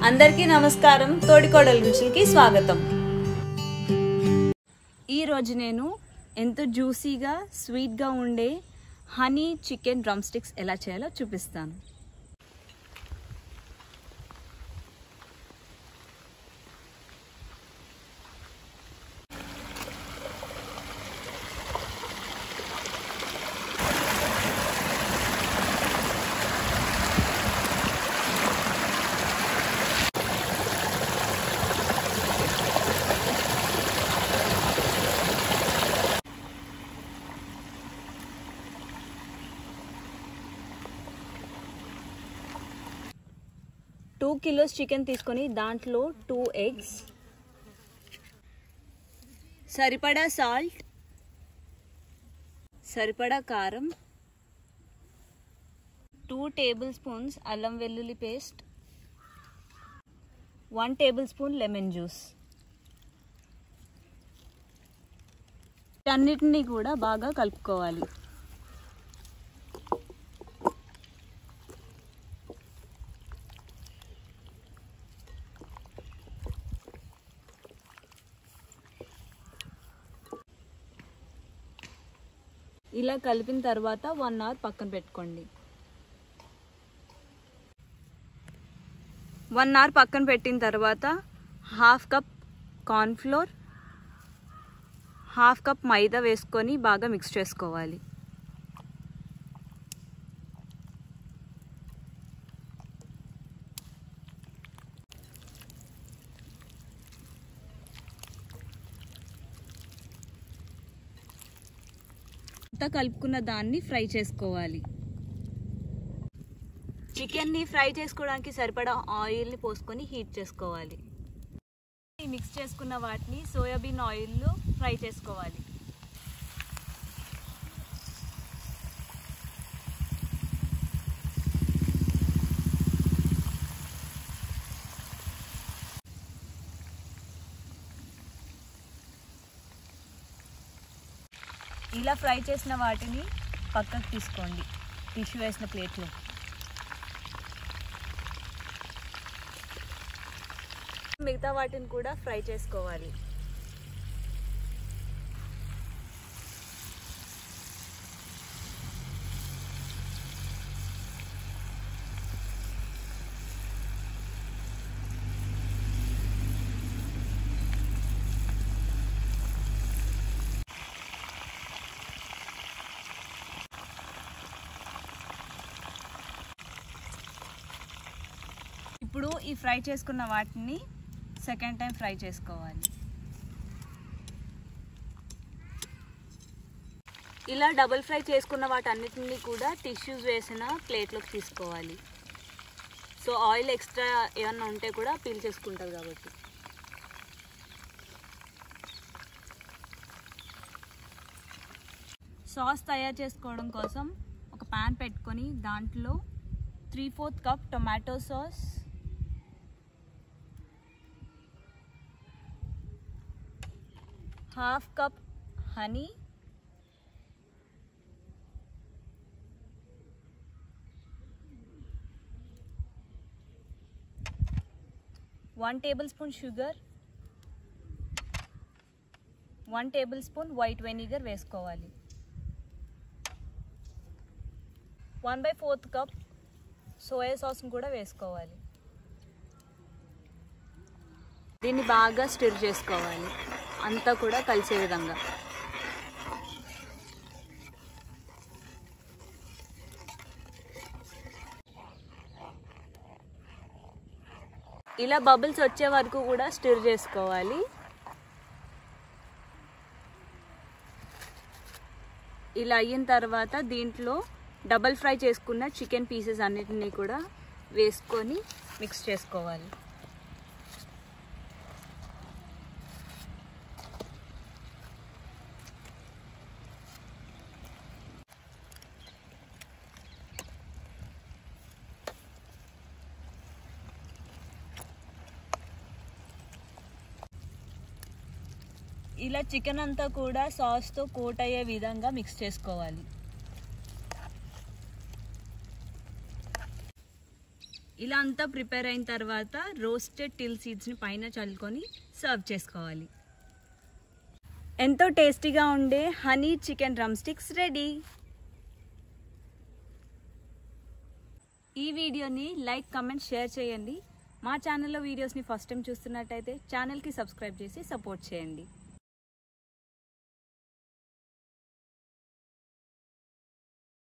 అందరికీ నమస్కారం తోడికోడల రుచులకి స్వాగతం ఈరోజు నేను ఎంతో జ్యూసీగా స్వీట్గా ఉండే హనీ చికెన్ డ్రమ్ స్టిక్స్ ఎలా చేయాలో చూపిస్తాను టూ కిలోస్ చికెన్ తీసుకొని దాంట్లో టూ ఎగ్స్ సరిపడా సాల్ట్ సరిపడా కారం టూ టేబుల్ స్పూన్స్ అల్లం వెల్లుల్లి paste one tablespoon lemon juice అన్నిటినీ కూడా బాగా కలుపుకోవాలి ఇలా కలిపిన తర్వాత వన్ అవర్ పక్కన పెట్టుకోండి వన్ అవర్ పక్కన పెట్టిన తర్వాత half cup cornflour half cup మైదా వేసుకొని బాగా మిక్స్ చేసుకోవాలి అంతా కలుపుకున్న దాన్ని ఫ్రై చేసుకోవాలి చికెన్ని ఫ్రై చేసుకోవడానికి సరిపడా ఆయిల్ని పోసుకొని హీట్ చేసుకోవాలి మిక్స్ చేసుకున్న వాటిని సోయాబీన్ ఆయిల్లో ఫ్రై చేసుకోవాలి ఇలా ఫ్రై చేసిన వాటిని పక్కకు తీసుకోండి టిష్యూ వేసిన ప్లేట్లో మిగతా వాటిని కూడా ఫ్రై చేసుకోవాలి ఇప్పుడు ఈ ఫ్రై చేసుకున్న వాటిని సెకండ్ టైం ఫ్రై చేసుకోవాలి ఇలా డబుల్ ఫ్రై చేసుకున్న వాటన్నిటిని కూడా టిష్యూస్ వేసిన ప్లేట్లోకి తీసుకోవాలి సో ఆయిల్ ఎక్స్ట్రా ఏమన్నా ఉంటే కూడా పీల్ చేసుకుంటుంది కాబట్టి సాస్ తయారు చేసుకోవడం కోసం ఒక ప్యాన్ పెట్టుకొని దాంట్లో three fourth cup tomato sauce half cup honey one tablespoon sugar one tablespoon white vinegar వేసుకోవాలి one by fourth cup soya సాస్ని కూడా వేసుకోవాలి దీన్ని బాగా స్టిర్ చేసుకోవాలి అంతా కూడా కలిసే విధంగా ఇలా బబుల్స్ వచ్చే వరకు కూడా స్టిర్ చేసుకోవాలి ఇలా అయిన తర్వాత దీంట్లో డబల్ ఫ్రై చేసుకున్న చికెన్ పీసెస్ అన్నిటినీ కూడా వేసుకొని మిక్స్ చేసుకోవాలి ఇలా చికెన్ అంతా కూడా సాస్తో కోట్ అయ్యే విధంగా మిక్స్ చేసుకోవాలి ఇలా అంతా ప్రిపేర్ అయిన తర్వాత రోస్టెడ్ టిల్ సీడ్స్ని పైన చల్లుకొని సర్వ్ చేసుకోవాలి ఎంతో టేస్టీగా ఉండే honey chicken drumsticks ready ఈ వీడియోని లైక్ కమెంట్ షేర్ చేయండి మా ఛానల్లో వీడియోస్ని ఫస్ట్ టైం చూస్తున్నట్టయితే ఛానల్కి సబ్స్క్రైబ్ చేసి సపోర్ట్ చేయండి